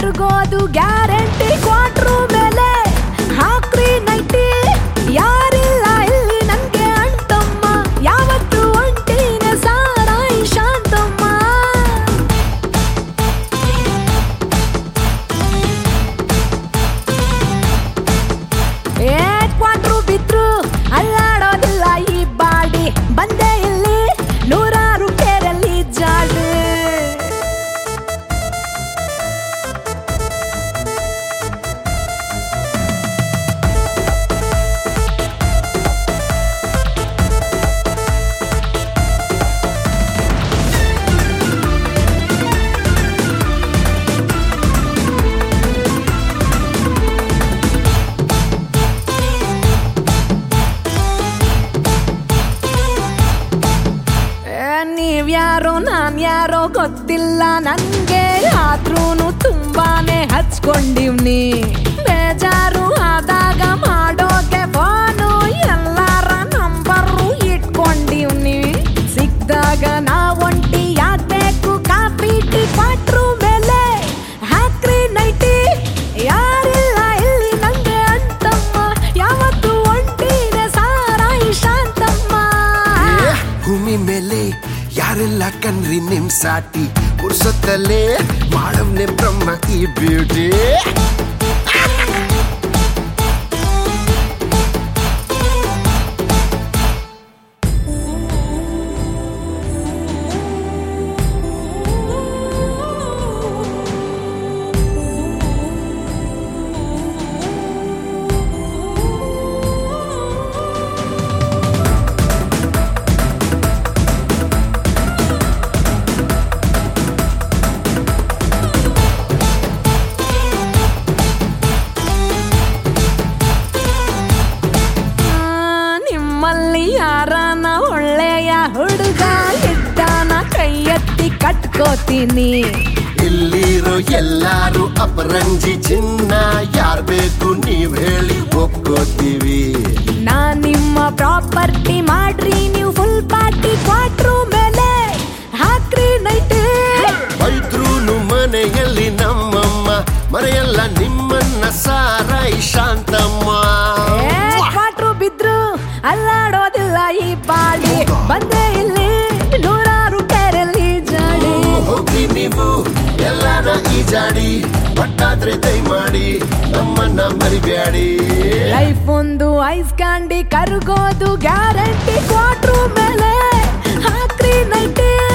ಕರ್ಗೋದು guarantee quarter ಮೇಲೆ ಹಾಕ್ರಿ nighty ಯಾರಿಲ್ಲ ಇಲ್ಲಿ ನನ್ಗೆ ಅಣ್ತಮ್ಮ ಯಾವತ್ತು ಒಂಟಿನ ಸಾರಾಯಿ ಶಾಂತಮ್ಮ ಏ ಕ್ವಾಟ್ರು ಬಿದ್ರು ಅಲ್ಲಾಡೋದಿಲ್ಲ ಈ ಬಾಡಿ ಬಂದೆ ಇಲ್ಲಿ ನೂರಾರು ಕೇರಲ್ಲಿ ಜಾಡು ಏ, ನೀವ್ಯಾರೋ ನಾನ್ ಯಾರೋ ಗೊತ್ತಿಲ್ಲ ನನ್ಗೆ ಆದ್ರೂನು ತುಂಬಾನೇ ಹಚ್ಕೊಂಡಿವ್ನಿ ಬೇಜಾರು ಆದಾಗ ಮಾಡೋಕೆ ಫೋನು ಎಲ್ಲಾರ ನಂಬರು ಇಟ್ಕೊಂಡಿವ್ನಿ ಸಿಕ್ದಾಗ ನಾ ಒಂಟಿ ಯಾಕ್ಬೇಕು ಕಾಫಿ ಟೀ ಕ್ವಾಟ್ರು ಮೇಲೆ ಹಾಕ್ರಿ ನೈಟಿ ಯಾರಿಲ್ಲ ಇಲ್ಲಿ ನಂಗೆ ಅಂತಮ್ಮ ಯಾವತ್ತು ಒಂಟಿದೆ ಸಾರಾಯಿ ಶಾಂತಮ್ಮ ಏ, ಭೂಮಿ ಮೇಲೆ ಯಾರೆಲ್ಲ ಕಣ್ರಿ ನಿಮ್ ಸಾಟಿ ಪುರ್ಸೊತ್ತಲ್ಲೇ ಮಾಡವ್ನೆ ಬ್ರಹ್ಮ ಈ ಬ್ಯೂಟಿ ಆ, ನಿಮ್ಮಲ್ಲಿ ಯಾರನ ಒಳ್ಳೆಯ ಹುಡುಗ ಇದ್ದಾನ ಕೈ ಎತ್ತಿ ಕಟ್ಕೋತೀನಿ ಇಲ್ಲಿರೋ ಎಲ್ಲಾರು ಅಪರಂಜಿ ಚಿನ್ನ ಯಾರ್ ಬೇಕು ನೀವ್ ಹೇಳಿ ಒಪ್ಕೋತೀವಿ ನಾ ನಿಮ್ಮ ಪ್ರಾಪರ್ಟಿ ಮಾಡ್ರಿ ನೀವು ಫುಲ್ ಪಾರ್ಟಿ ಕ್ವಾಟ್ರು ಮೇಲೆ ಹಾಕ್ರಿ ನೈಟ್ ಬೈದ್ರೂನು ಮನೆಯಲ್ಲಿ ನಮ್ಮಮ್ಮ ಮರೆಯಲ್ಲ ನಿಮ್ಮನ್ನ ಸಾರಾಯಿ ಶಾಂತಮ್ಮ ಕ್ವಾಟ್ರು ಬಿದ್ರು ಅಲ್ಲಾಡೋದಿಲ್ಲ ಈ ಬಾಡಿ ಬಂದೆ ಇಲ್ಲಿ ನೂರಾರು ಕೆರೆಯಲ್ಲಿ ಜಾಡಿ ಹೋಗಿ ನೀವು ಎಲ್ಲಾನ ಈಜಾಡಿ ಬಟ್ಟಾದ್ರೆ ದಯಮಾಡಿ ನಮ್ಮನ್ನ ಮರಿಬ್ಯಾಡಿ ಲೈಫ್ ಒಂದು ಐಸ್ ಕ್ಯಾಂಡಿ ಕರ್ಗೋದು ಗ್ಯಾರಂಟಿ ಕ್ವಾಟ್ರು ಮೇಲೆ ಹಾಕ್ರಿ ನೈಟಿ